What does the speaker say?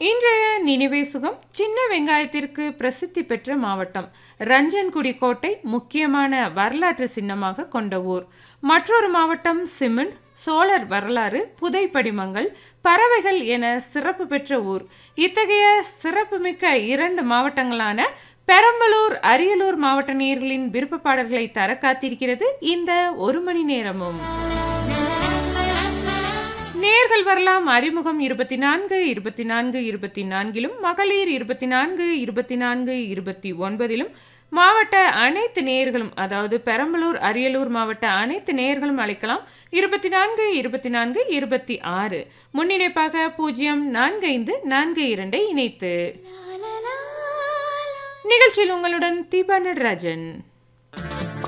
இன்றைய நினைவே சுகம் சின்ன வெங்காயத்திற்கு பிரசித்தி பெற்ற மாவட்டம் ரஞ்சன்குடி கோட்டை முக்கியமான வரலாற்று சின்னமாக கொண்ட ஊர் மற்றொரு மாவட்டம் சிமெண்ட் சோழர் வரலாறு புதை படிமங்கள் பறவைகள் என சிறப்பு பெற்ற ஊர் இத்தகைய சிறப்புமிக்க இரண்டு மாவட்டங்களான பெரம்பலூர் அரியலூர் மாவட்ட நேயர்களின் விருப்ப பாடல்களை தர காத்திருக்கிறது இந்த ஒரு மணி நேரமும் நேர்கள் வரலாம் அறிமுகம் இருபத்தி நான்கு இருபத்தி நான்கு இருபத்தி நான்கிலும் மகளிர் இருபத்தி நான்கு இருபத்தி நான்கு இருபத்தி ஒன்பதிலும் மாவட்ட அனைத்து நேயர்களும் அதாவது பெரம்பலூர் அரியலூர் மாவட்ட அனைத்து நேயர்களும் அழைக்கலாம் இருபத்தி நான்கு இருபத்தி நான்கு இருபத்தி ஆறு முன்னிணைப்பாக பூஜ்ஜியம் நான்கு ஐந்து நான்கு இரண்டை இணைத்து நிகழ்ச்சியில் உங்களுடன் தீபா நடராஜன்